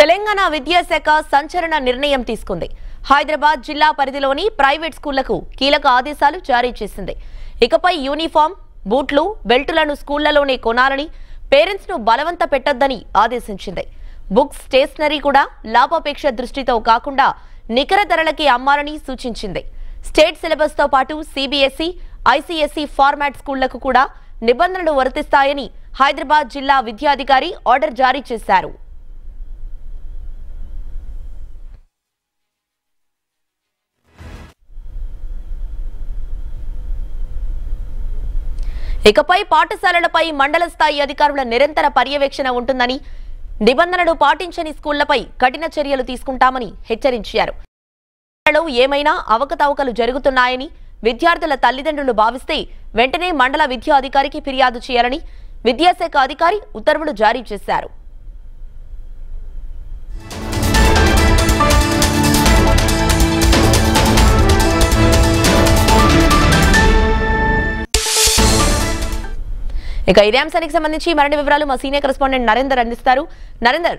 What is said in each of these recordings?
తెలంగాణ విద్యాశాఖ సంచలన నిర్ణయం తీసుకుంది హైదరాబాద్ జిల్లా పరిధిలోని ప్రైవేట్ స్కూళ్లకు కీలక ఆదేశాలు జారీ చేసింది ఇకపై యూనిఫామ్ బూట్లు బెల్టులను స్కూళ్లలోనే కొనాలని పేరెంట్స్ ను బలవంత పెట్టొద్దని ఆదేశించింది బుక్స్ స్టేషనరీ కూడా లాభాపేక్ష దృష్టితో కాకుండా నికర ధరలకే అమ్మాలని సూచించింది స్టేట్ సిలబస్ తో పాటు సిబిఎస్ఈ ఐసీఎస్ఈ ఫార్మాట్ స్కూళ్లకు కూడా నిబంధనలు వర్తిస్తాయని హైదరాబాద్ జిల్లా విద్యాధికారి ఆర్డర్ జారీ చేశారు ఇకపై పాఠశాలలపై మండల స్థాయి అధికారుల నిరంతర పర్యవేక్షణ ఉంటుందని నిబంధనలు పాటించని స్కూళ్లపై కఠిన చర్యలు తీసుకుంటామని హెచ్చరించారు లో ఏమైనా అవకతవకలు జరుగుతున్నాయని విద్యార్థుల తల్లిదండ్రులు భావిస్తే వెంటనే మండల విద్యా అధికారికి ఫిర్యాదు చేయాలని విద్యాశాఖ అధికారి ఉత్తర్వులు జారీ చేశారు ఇక ఇదే అంశానికి సంబంధించి మరిన్ని వివరాలు మా సీనియర్ కరెస్పాండెంట్ నరేందర్ అందిస్తారు నరేందర్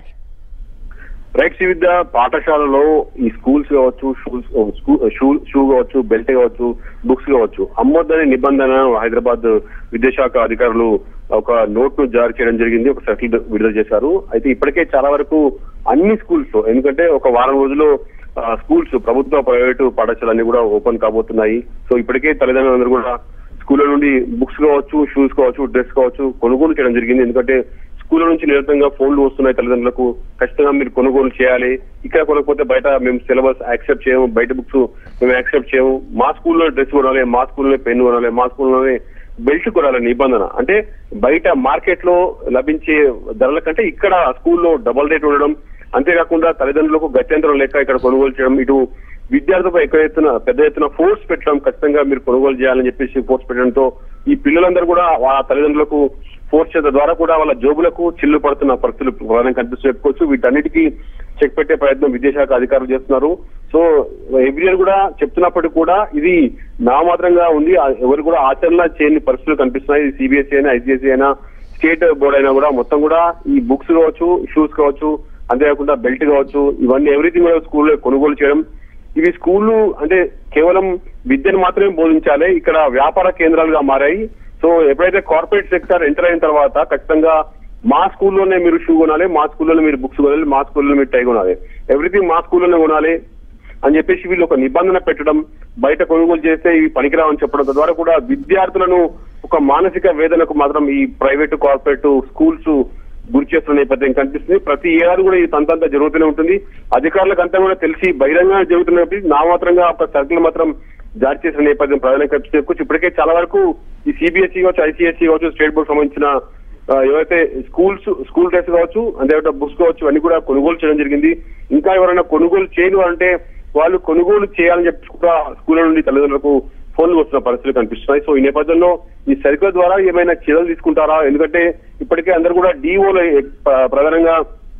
రైట్ విద్య పాఠశాలలో ఈ స్కూల్స్ కావచ్చు షూస్ షూ షూ కావచ్చు బెల్ట్ కావచ్చు బుక్స్ కావచ్చు అమ్మొద్దనే నిబంధన హైదరాబాద్ విద్యాశాఖ అధికారులు ఒక నోట్ ను జారీ చేయడం జరిగింది ఒక సర్కిల్ విడుదల చేశారు అయితే ఇప్పటికే చాలా వరకు అన్ని స్కూల్స్ ఎందుకంటే ఒక వారం రోజుల్లో స్కూల్స్ ప్రభుత్వ ప్రైవేటు పాఠశాలన్నీ కూడా ఓపెన్ కాబోతున్నాయి సో ఇప్పటికే తల్లిదండ్రులందరూ కూడా స్కూళ్ళ నుండి బుక్స్ కావచ్చు షూస్ కావచ్చు డ్రెస్ కావచ్చు కొనుగోలు చేయడం జరిగింది ఎందుకంటే స్కూల్ నుంచి నిరంతరంగా ఫోన్లు వస్తున్నాయి తల్లిదండ్రులకు ఖచ్చితంగా మీరు కొనుగోలు చేయాలి ఇక్కడ కొనకపోతే బయట మేము సిలబస్ యాక్సెప్ట్ చేయము బయట బుక్స్ మేము యాక్సెప్ట్ చేయము మా స్కూల్లో డ్రెస్ కొనాలి మా స్కూల్లోనే పెన్ కొనాలి మా స్కూల్లోనే బెల్ట్ కొనాలి నిబంధన అంటే బయట మార్కెట్ లో లభించే ధరల కంటే ఇక్కడ స్కూల్లో డబల్ రేట్ ఉండడం అంతేకాకుండా తల్లిదండ్రులకు గత్యంతరం లేక ఇక్కడ కొనుగోలు చేయడం ఇటు విద్యార్థులపై ఎక్కువ ఎత్తున పెద్ద ఎత్తున ఫోర్స్ పెట్టడం ఖచ్చితంగా మీరు కొనుగోలు చేయాలని చెప్పేసి ఫోర్స్ పెట్టడంతో ఈ పిల్లలందరూ కూడా వాళ్ళ తల్లిదండ్రులకు ఫోర్స్ చేయడం ద్వారా కూడా వాళ్ళ జోబులకు చిల్లు పడుతున్న పరిస్థితులు ప్రధానంగా కనిపిస్తూ చెప్పుకోవచ్చు వీటన్నిటికీ చెక్ పెట్టే ప్రయత్నం విద్యాశాఖ అధికారులు చేస్తున్నారు సో ఎవ్రీ ఇయర్ కూడా చెప్తున్నప్పటికీ కూడా ఇది నామాత్రంగా ఉంది ఆ- ఎవరు కూడా ఆచరణ చేయని పరిస్థితులు కనిపిస్తున్నాయి సిబిఎస్ఈ అయినా ఐసిఎస్ఈ అయినా స్టేట్ బోర్డ్ అయినా కూడా మొత్తం కూడా ఈ బుక్స్ కావచ్చు షూస్ కావచ్చు అంతేకాకుండా బెల్ట్ కావచ్చు ఇవన్నీ ఎవ్రీథింగ్ కూడా స్కూల్లో కొనుగోలు చేయడం ఇవి స్కూళ్ళు అంటే కేవలం విద్యను మాత్రమే బోధించాలి ఇక్కడ వ్యాపార కేంద్రాలుగా మారాయి సో ఎప్పుడైతే కార్పొరేట్ సెక్టర్ ఎంటర్ అయిన తర్వాత ఖచ్చితంగా మా స్కూల్లోనే మీరు షూ కొనాలి మా స్కూల్లోనే మీరు బుక్స్ కొనాలి మా స్కూల్లో మీరు టై కొనాలి ఎవ్రీథింగ్ మా స్కూల్లోనే కొనాలి అని చెప్పేసి వీళ్ళు ఒక నిబంధన పెట్టడం బయట కొనుగోలు చేస్తే ఇవి పనికిరావని చెప్పడం ద్వారా కూడా విద్యార్థులను ఒక మానసిక వేదనకు మాత్రం ఈ ప్రైవేట్ కార్పొరేట్ స్కూల్స్ గురి చేస్తున్న నేపథ్యం కనిపిస్తుంది ప్రతి ఏడాది కూడా ఈ తంతంతా జరుగుతూనే ఉంటుంది అధికారులకు అంతా కూడా తెలిసి బహిరంగ జరుగుతున్నప్పుడు నా మాత్రంగా ఒక సర్కిల్ మాత్రం జారీ చేసిన నేపథ్యం ప్రధానంగా కనిపిస్తే చెప్పుకోవచ్చు ఇప్పటికే చాలా వరకు ఈ సిబిఎస్ఈ కావచ్చు ఐసీఎస్ఈ కావచ్చు స్టేట్ బోర్డ్ సంబంధించిన ఆ, ఏవైతే స్కూల్స్ స్కూల్ డ్రెస్ కావచ్చు అంతేకాకుండా బుక్స్ కావచ్చు అన్ని కూడా కొనుగోలు చేయడం జరిగింది ఇంకా ఎవరైనా కొనుగోలు చేయను అంటే వాళ్ళు కొనుగోలు చేయాలని చెప్పి కూడా స్కూల్ నుండి తల్లిదండ్రులకు ఫోన్లు వస్తున్న పరిస్థితులు కనిపిస్తున్నాయి సో ఈ నేపథ్యంలో ఈ సర్కిల్ ద్వారా ఏమైనా చర్యలు తీసుకుంటారా ఎందుకంటే ఇప్పటికే అందరూ కూడా డిఓలు ప్రధానంగా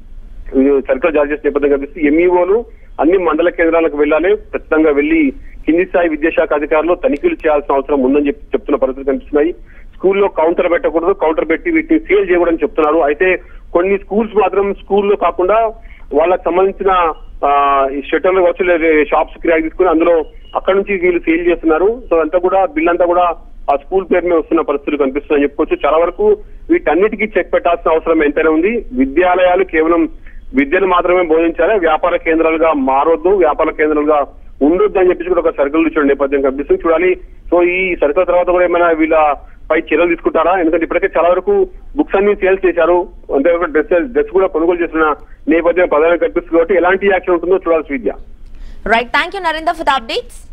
సర్కిల్ జారీ చేసిన నేపథ్యం కనిపిస్తుంది ఎంఈఓలు అన్ని మండల కేంద్రాలకు వెళ్ళాలి ఖచ్చితంగా వెళ్లి కింది స్థాయి విద్యాశాఖ అధికారులు తనిఖీలు చేయాల్సిన అవసరం ఉందని చెప్పి చెప్తున్న పరిస్థితులు కనిపిస్తున్నాయి స్కూల్లో కౌంటర్ పెట్టకూడదు కౌంటర్ పెట్టి వీటిని సీల్ చేయకూడదని చెప్తున్నారు అయితే కొన్ని స్కూల్స్ మాత్రం స్కూల్లో కాకుండా వాళ్ళకి సంబంధించిన ఆ, ఈ షట్టర్లు కావచ్చు లేదా షాప్స్ కిరాయి తీసుకుని అందులో అక్కడ నుంచి వీళ్ళు సేల్ చేస్తున్నారు సో అంతా కూడా బిల్ అంతా కూడా ఆ స్కూల్ పేరు మీద వస్తున్న పరిస్థితులు కనిపిస్తున్నాయని చెప్పుకోవచ్చు చాలా వరకు వీటన్నిటికీ చెక్ పెట్టాల్సిన అవసరం ఎంతైనా ఉంది విద్యాలయాలు కేవలం విద్యను మాత్రమే బోధించాలి వ్యాపార కేంద్రాలుగా మారొద్దు వ్యాపార కేంద్రాలుగా ఉండొద్దు అని చెప్పేసి కూడా ఒక సర్కిల్ చూడండి నేపథ్యం కనిపిస్తుంది చూడాలి సో ఈ సర్కిల్ తర్వాత కూడా ఏమైనా వీళ్ళ పై చర్యలు తీసుకుంటారా ఎందుకంటే ఇప్పటికే చాలా వరకు బుక్స్ అన్ని సేల్స్ చేశారు అంతేకాకుండా డ్రెస్ డ్రెస్ కూడా కొనుగోలు చేస్తున్న నేపథ్యం ప్రధానంగా కనిపిస్తుంది కాబట్టి ఎలాంటి యాక్షన్ ఉంటుందో చూడాల్సి Vidya right thank you Narender for the updates